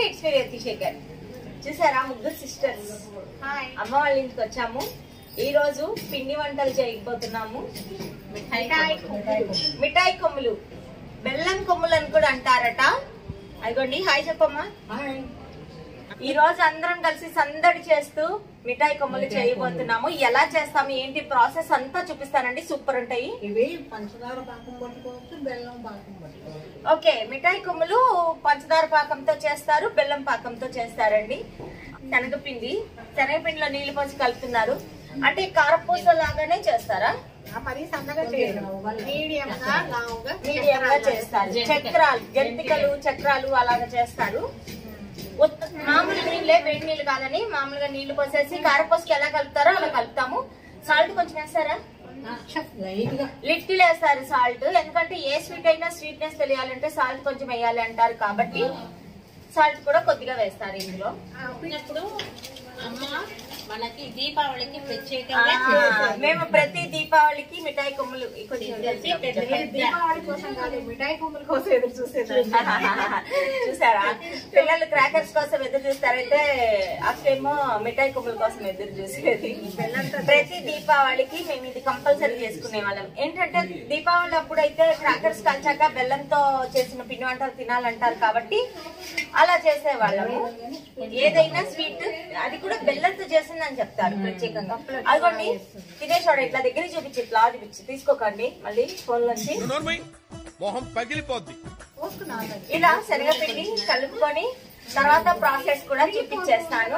నమస్తే it's me రేతి Shekhar చూసారా ముగ్గురు సిస్టర్స్ అమ్మ వాళ్ళ ఇంటికి వచ్చాము ఈ రోజు పిండి వంటలు చేయబోతున్నాము మిఠాయి కొమ్ములు బెల్లం కొమ్ములు అని కూడా అంటారట అదిగోండి హాయ్ చెప్పమ్మా ఈ రోజు అందరం కలిసి సందడి చేస్తూ మిఠాయి కొమ్ములు చేయబోతున్నాము ఎలా చేస్తాము ఏంటి ప్రాసెస్ అంతా చూపిస్తానండి సూపర్ ఉంటాయి ఇవి పంచదార పాకం పట్టుకోవచ్చు బెల్లం పాకం పట్టుకోవచ్చు ఓకే మిఠాయి కొమ్ములు పంచదార పాకంతో చేస్తారు బెల్లం పాకంతో చేస్తారండి శనగపిండి శనగపిండిలో నీళ్లు పోసి కలుపుతున్నారు అంటే కారపూస లాగానే చేస్తారా ఆ మరి సన్నగా చేయడం మీడియం గా లావుగా మీడియం గా చేస్తారు చక్రాలు జంతికలు చక్రాలు అలాగా చేస్తారు ఉత్త- మామూలు నీళ్ళే వేడి నీళ్ళు కాదని మామూలుగా నీళ్లు పోసేసి కారపూసకి ఎలా కలుపుతారో అలా కలుపుతాము సాల్ట్ కొంచెం వేస్తారా లైట్ గా లిటిల్ వేస్తారు సాల్ట్ ఎందుకంటే ఏ స్వీట్ అయినా స్వీట్నెస్ తెలియాలంటే సాల్ట్ కొంచెం వేయాలి అంటారు కాబట్టి సాల్ట్ కూడా కొద్దిగా వేస్తారు ఇందులో అప్పుడు అమ్మ మనకి దీపావళికి ఆ, ప్రత్యేకంగా చేస్తారు. మేము ప్రతి దీపావళికి మిఠాయి కొమ్ములు కొంచెం చేసి పెద్ద పెద్ద దీపావళి కోసం కాదు మిఠాయి కొమ్ముల కోసం ఎదురు చూసేదాన్ని చూసారా పిల్లలు క్రాకర్స్ కోసం ఎదురు చూస్తారైతే అక్కేమో మిఠాయి కొమ్ముల కోసం ఎదురు చూసేది ప్రతి దీపావళికి మేము ఇది కంపల్సరీ చేసుకునే వాళ్ళం ఏంటంటే దీపావళి అప్పుడైతే క్రాకర్స్ కాల్చాక బెల్లంతో చేసిన పిండి వంటలు తినాలంటారు కాబట్టి అలా చేసేవాళ్ళము ఏదైనా స్వీట్ అది కూడా బెల్లంతో చేసిందని చెప్తారు ప్రత్యేకంగా అదిగోండి తినేసాడు ఇట్లా దగ్గర చూపించి ఇట్లా చూపించి తీసుకోకండి మళ్ళీ ఫోన్ నుంచి నోర్మై మొహం పగిలిపోద్ది ఇలా శనగపిండి కలుపుకొని తర్వాత ప్రాసెస్ కూడా చూపించేస్తాను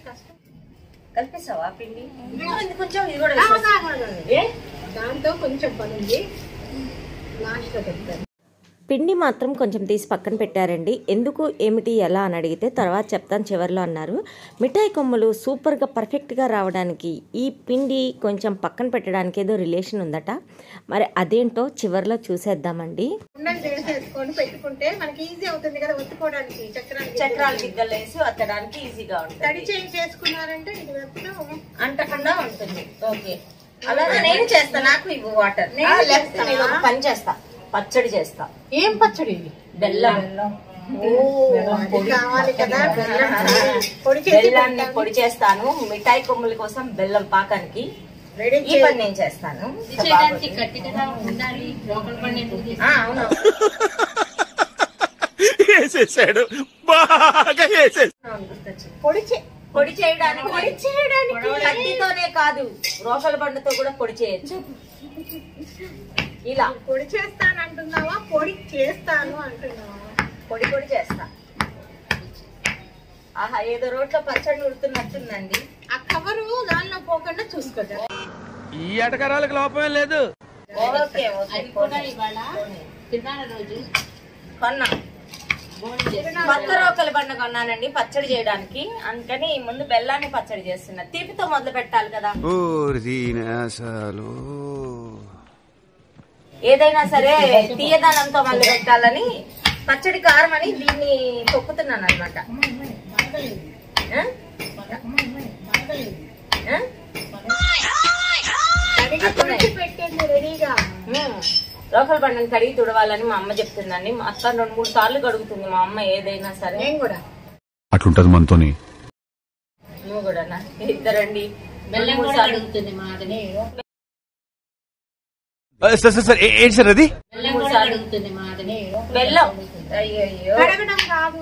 కలిపేసావా పిండి ఇది కొంచెం ఇది కూడా వేసేస్తా. ఏ? దాంతో కొంచెం పని ఉంది లాస్ట్ లో పెడతాను పిండి మాత్రం కొంచెం తీసి పక్కన పెట్టారండి ఎందుకు ఏమిటి ఎలా అని అడిగితే తర్వాత చెప్తాను చివరిలో అన్నారు మిఠాయి కొమ్మలు సూపర్గా పర్ఫెక్ట్గా రావడానికి ఈ పిండి కొంచెం పక్కన పెట్టడానికి ఏదో రిలేషన్ ఉందట మరి అదేంటో చివరిలో చూసేద్దామండి ఉండలు చేసేసుకొని పెట్టుకుంటే మనకి ఈజీ అవుతుంది కదా ఒత్తుకోవడానికి చక్రాలు చక్రాలు దిగ్గలు వేసి వత్తడానికి ఈజీగా తడి ఉంటుంది చేయి చేసుకున్నారంటే ఇది మొత్తం అంటకుండా ఉంటుంది ఓకే అలాగే నేను చేస్తా నాకు ఇవ్వు వాటర్ నేను లేకపోతే చేస్తానా? నేను ఒక పని చేస్తా పచ్చడి చేస్తా ఏం పచ్చడి ఇది బెల్లం అది కావాలి కదా బెల్లం పొడి చేసి బెల్లాన్ని పెట్టాలి. పొడి చేస్తాను మిఠాయి కొమ్ముల కోసం బెల్లం పాకానికి రెడీ ఈ పని నేను చేస్తాను ఇది చేయడానికి గట్టిగా ఉండాలి లోపల పని ఎందుకు తీసి- ఆ, అవును వేసేసాడు బాగా వేసేసాడు అవును, గుర్తొచ్చింది. పొడి చే పొడి చేయడానికి పొడి చేయడానికి కత్తితోనే కాదు రోకల బండతో కూడా పొడి చేయొచ్చు ఇలా పొడి చేస్తాను అంటున్నావా పొడి చేస్తాను అంటున్నావా పొడి పొడి చేస్తా ఆహా ఏదో రోట్లో పచ్చడి ఉడుతున్నట్టుందండి ఆ కవరు దానిలో పోకుండా చూసుకోదా ఈ ఎటకరాలకు లోపమే లేదు ఓకే ఓకే అది కూడా ఇవాళ తిరునాళ్ళ రోజు కొన్నా భోజనం చేస్తాం. కొత్త రోకల బండ కొన్నానండి పచ్చడి చేయడానికి అందుకని ముందు బెల్లాన్ని పచ్చడి చేస్తున్నా తీపితో మొదలు పెట్టాలి కదా అసలు ఏదైనా సరే తీయదనంతో మొదలు పెట్టాలని పచ్చడి కారం అని దీన్ని తొక్కుతున్నాను అనమాట కడిగి పొడిచి పెట్టండి రెడీగా లోకల్ బండని కడిగి తుడవాలని మా అమ్మ చెప్తుందండి మా అక్క రెండు మూడు సార్లు కడుగుతుంది మా అమ్మ ఏదైనా సరే నేను కూడా అట్లుంటది మనతోని నువ్వు కూడా ఇద్దరండి బెల్లం రెండు మూడు కూడా సార్లు అడుగుతుంది మాదని సార్ సార్ సార్ ఏంటి సార్ అది బెల్లం మూడు కూడా సార్లు. అడుగుతుంది మాదని బెల్లం అయ్యో అయ్యో కడగడం కాదు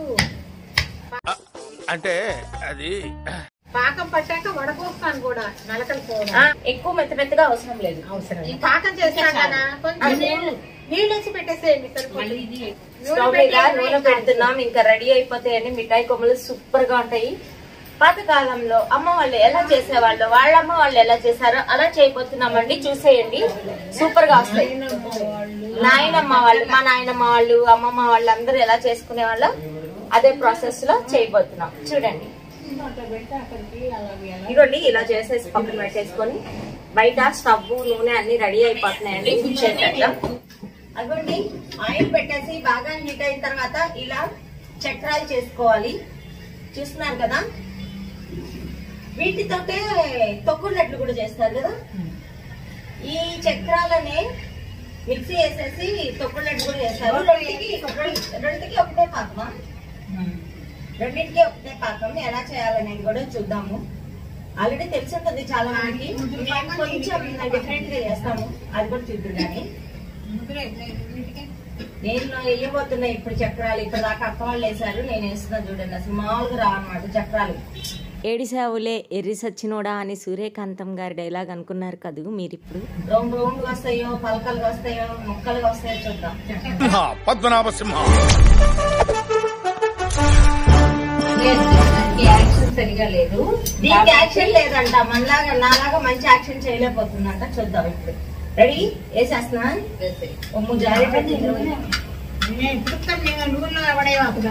అంటే అది పాకం పట్టాక వడపోస్తాను కూడా నలకలు పోవడం ఆ, ఎక్కువ మెత్త మెత్తగా అవసరం లేదు అవసరం ఈ పాకం చేస్తాను కదా కొంచెం నీళ్లు నీళ్ళు వేసి పెట్టేసేయండి మళ్ళీ సరిపోతుంది ఇది స్టవ్ మీద నూనె పెడుతున్నాం ఇంకా రెడీ అయిపోతాయని మిఠాయి కొమ్మలు సూపర్ గా ఉంటాయి పాత కాలంలో అమ్మ వాళ్ళు ఎలా చేసేవాళ్ళు వాళ్ళ అమ్మ వాళ్ళు ఎలా చేశారో అలా చేయబోతున్నామండి చూసేయండి సూపర్ గా వస్తాయి నాయనమ్మ వాళ్ళు మా నాయనమ్మ వాళ్ళు అమ్మమ్మ వాళ్ళు అందరూ ఎలా చేసుకునే వాళ్ళో అదే ప్రాసెస్ లో చేయబోతున్నాం చూడండి ఇదిగోండి ఇలా చేసేసి పక్కన పెట్టేసుకొని బయట స్టవ్ నూనె అన్ని రెడీ అయిపోతున్నాయండి చేసేద్దాం అదిగోండి ఆయిల్ పెట్టేసి బాగా హీట్ అయిన తర్వాత ఇలా చక్రాలు చేసుకోవాలి చూస్తున్నారు కదా వీటితోటే తొక్కుడు లడ్లు కూడా చేస్తారు కదా ఈ చక్రాలనే మిక్సీ వేసేసి తొక్కుడు లడ్డు కూడా చేస్తారు రెండుకి రెండుకి ఒకటే పాకమా రెండింటికి ఒకటే పాకం ఎలా చేయాలనేది కూడా చూద్దాము ఆల్రెడీ తెలిసి ఉంటుంది చాలా మందికి మేము కొంచెం డిఫరెంట్ గా చేస్తాము అది కూడా చూద్దాం కానీ నేను వేయబోతున్నా ఇప్పుడు చక్రాలు ఇప్పుడు దాకా అక్క వాళ్ళు వేసారు నేను వేస్తున్నా చూడండి అసలు మామూలుగా రా అనమాట చక్రాలు ఏడిసావులే ఎర్రి సచ్చినోడా అని సూర్యకాంతం గారి డైలాగ్ అనుకున్నారు కదూ మీరిప్పుడు రౌండ్ రౌండ్ వస్తాయో పలకలుగా వస్తాయో ముక్కలుగా వస్తాయో చూద్దాం పద్మనాభ సింహ లేదు దానికి యాక్షన్ సరిగా లేదు దీనికి యాక్షన్ లేదంట మనలాగా నాలాగా మంచి యాక్షన్ చేయలేకపోతుందంట చూద్దాం ఇప్పుడు రెడీ వేసేస్తున్నా ఒమ్ము జారి నేను ఇప్పుడు నేను నూనెలో పడేవాకుదా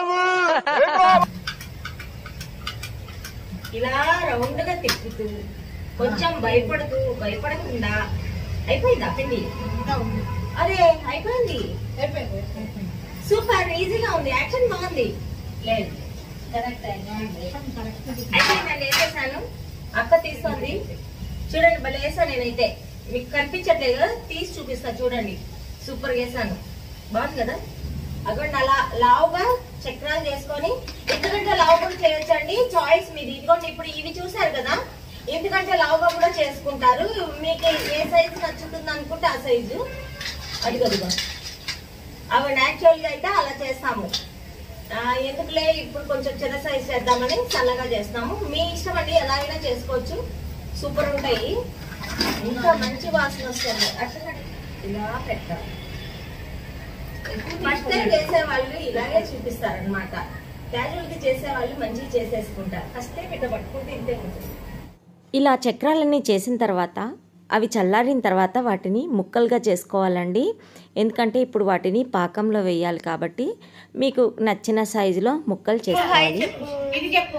ఇలా రౌండ్ గా తిప్పుతూ కొంచెం భయపడుతూ భయపడకుండా అయిపోయిందా పిండి అరే అయిపోయింది సూపర్ ఈజీగా ఉంది యాక్షన్ బాగుంది లేదు కరెక్ట్ అయినా అయితే నేను వేసేసాను అక్క తీస్తుంది చూడండి భలే వేసాను నేనైతే మీకు కనిపించట్లేదు కదా తీసి చూపిస్తా చూడండి సూపర్ వేసాను బాగుంది కదా అక్కడ అలా లావుగా చక్రాలు చేసుకొని ఎందుకంటే లావు కూడా చేయొచ్చండి చాయిస్ మీది ఇదిగోండి ఇప్పుడు ఇవి చూసారు కదా ఎందుకంటే లావుగా కూడా చేసుకుంటారు మీకు ఏ సైజు నచ్చుతుంది అనుకుంటే ఆ సైజు అదిగో అదిగో అవి యాక్చువల్ గా అయితే అలా చేస్తాము ఆ, ఎందుకులే ఇప్పుడు కొంచెం చిన్న సైజ్ చేద్దామని సన్నగా చేస్తాము మీ ఇష్టం అండి ఎలా అయినా చేసుకోవచ్చు సూపర్ ఉంటాయి ఇంకా మంచి వాసన వస్తుంది అట్లా ఇలా పెట్టాలి ఫస్ట్ టైం చేసే వాళ్ళు ఇలాగే చూపిస్తారు అనమాట క్యాజువల్ గా చేసే వాళ్ళు మంచిగా చేసేసుకుంటారు ఫస్ట్ టైం ఇట్లా పట్టుకుంటే ఇంతే ఉంటుంది ఇలా చక్రాలన్నీ చేసిన తర్వాత అవి చల్లారిన తర్వాత వాటిని ముక్కలుగా చేసుకోవాలండి ఎందుకంటే ఇప్పుడు వాటిని పాకంలో వేయాలి కాబట్టి మీకు నచ్చిన సైజులో ముక్కలు చేసుకోవాలి ఇది చెప్పు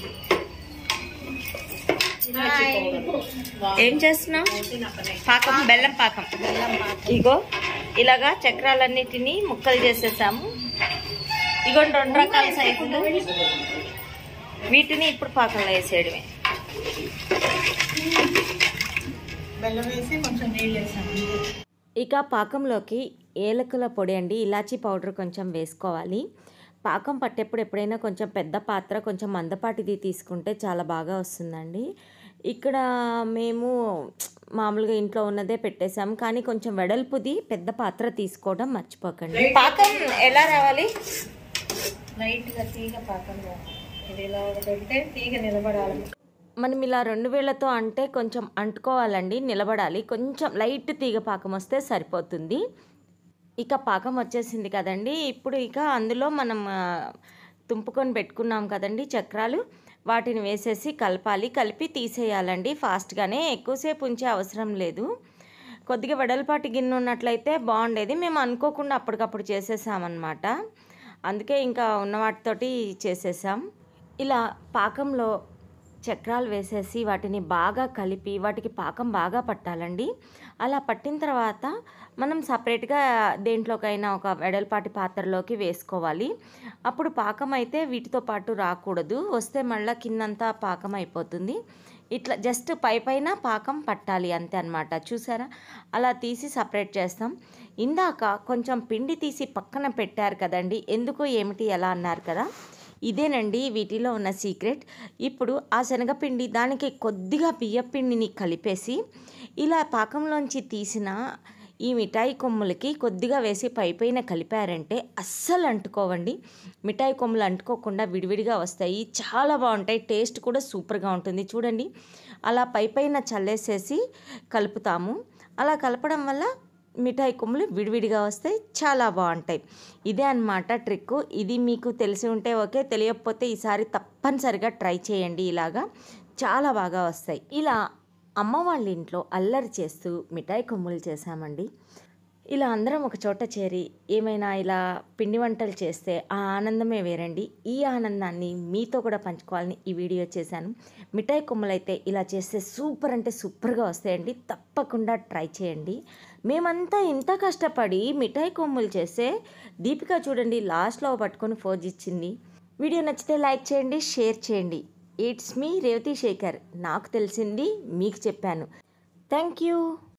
ఏం చేస్తున్నావు పాకం బెల్లం పాకం ఇగో ఇలాగా చక్రాలన్నిటినీ ముక్కలు చేసేసాము ఇగో రెండు రకాల సైజులు వీటిని ఇప్పుడు పాకంలో వేసేయడమే బెల్లం వేసి కొంచెం నీళ్ళు వేసాను ఇక పాకంలోకి ఏలకుల పొడి అండి ఇలాచీ పౌడర్ కొంచెం వేసుకోవాలి పాకం పట్టేప్పుడు ఎప్పుడైనా కొంచెం పెద్ద పాత్ర కొంచెం మందపాటిది తీసుకుంటే చాలా బాగా వస్తుందండి ఇక్కడ మేము మామూలుగా ఇంట్లో ఉన్నదే పెట్టేశాము కానీ కొంచెం వెడల్పుది పెద్ద పాత్ర తీసుకోవడం మర్చిపోకండి పాకం ఎలా రావాలి లైట్ గా తీగ పాకంలో ఇది ఇలా పెడితే తీగ నిలబడాలి మనం ఇలా రెండు వేళ్లతో అంటే కొంచెం అంటుకోవాలండి నిలబడాలి కొంచెం లైట్ తీగ పాకం వస్తే సరిపోతుంది ఇక పాకం వచ్చేసింది కదండి ఇప్పుడు ఇక అందులో మనం ఆ, తుంపుకొని పెట్టుకున్నాం కదండి చక్రాలు వాటిని వేసేసి కలపాలి కలిపి తీసేయాలండి ఫాస్ట్గానే ఎక్కువసేపు ఉంచే అవసరం లేదు కొద్దిగా వెడల్పాటి గిన్నె ఉన్నట్లయితే బాగుండేది మేము అనుకోకుండా అప్పటికప్పుడు చేసేసామన్నమాట అందుకే ఇంకా ఉన్న వాటితోటి చేసేసాం ఇలా పాకంలో చక్రాలు వేసేసి వాటిని బాగా కలిపి వాటికి పాకం బాగా పట్టాలండి అలా పట్టిన తర్వాత మనం సపరేట్గా దేంట్లోకైనా ఒక వెడల్పాటి పాత్రలోకి వేసుకోవాలి అప్పుడు పాకం అయితే వీటితో పాటు రాకూడదు వస్తే మళ్ళీ కిందంతా పాకం అయిపోతుంది ఇట్లా జస్ట్ పై పైన పాకం పట్టాలి అంతే అనమాట చూసారా అలా తీసి సపరేట్ చేస్తాం ఇందాక కొంచెం పిండి తీసి పక్కన పెట్టారు కదండి ఎందుకు ఏమిటి ఎలా అన్నారు కదా ఇదేనండి వీటిలో ఉన్న సీక్రెట్ ఇప్పుడు ఆ శనగపిండి దానికి కొద్దిగా బియ్యపిండిని కలిపేసి ఇలా పాకంలోంచి తీసిన ఈ మిఠాయి కొమ్ములకి కొద్దిగా వేసి పైపైన కలిపారంటే అస్సలు అంటుకోవండి మిఠాయి కొమ్ములు అంటుకోకుండా విడివిడిగా వస్తాయి చాలా బాగుంటాయి టేస్ట్ కూడా సూపర్గా ఉంటుంది చూడండి అలా పైపైన చల్లేసేసి కలుపుతాము అలా కలపడం వల్ల మిఠాయి కొమ్ములు విడివిడిగా వస్తాయి చాలా బాగుంటాయి ఇదే అన్నమాట ట్రిక్ ఇది మీకు తెలిసి ఉంటే ఓకే తెలియకపోతే ఈసారి తప్పనిసరిగా ట్రై చేయండి ఇలాగా చాలా బాగా వస్తాయి ఇలా అమ్మ వాళ్ళ ఇంట్లో అల్లరి చేస్తూ మిఠాయి కొమ్ములు చేశామండి ఇలా అందరం ఒక చోట చేరి ఏమైనా ఇలా పిండి వంటలు చేస్తే ఆ ఆనందమే వేరండి ఈ ఆనందాన్ని మీతో కూడా పంచుకోవాలని ఈ వీడియో చేశాను మిఠాయి కొమ్మలైతే ఇలా చేస్తే సూపర్ అంటే సూపర్గా వస్తాయండి తప్పకుండా ట్రై చేయండి మేమంతా ఇంత కష్టపడి మిఠాయి కొమ్ములు చేస్తే దీపిక చూడండి లాస్ట్లో పట్టుకొని ఫోజ్ ఇచ్చింది వీడియో నచ్చితే లైక్ చేయండి షేర్ చేయండి ఇట్స్ మీ రేవతి శేఖర్ నాకు తెలిసింది మీకు చెప్పాను థ్యాంక్ యూ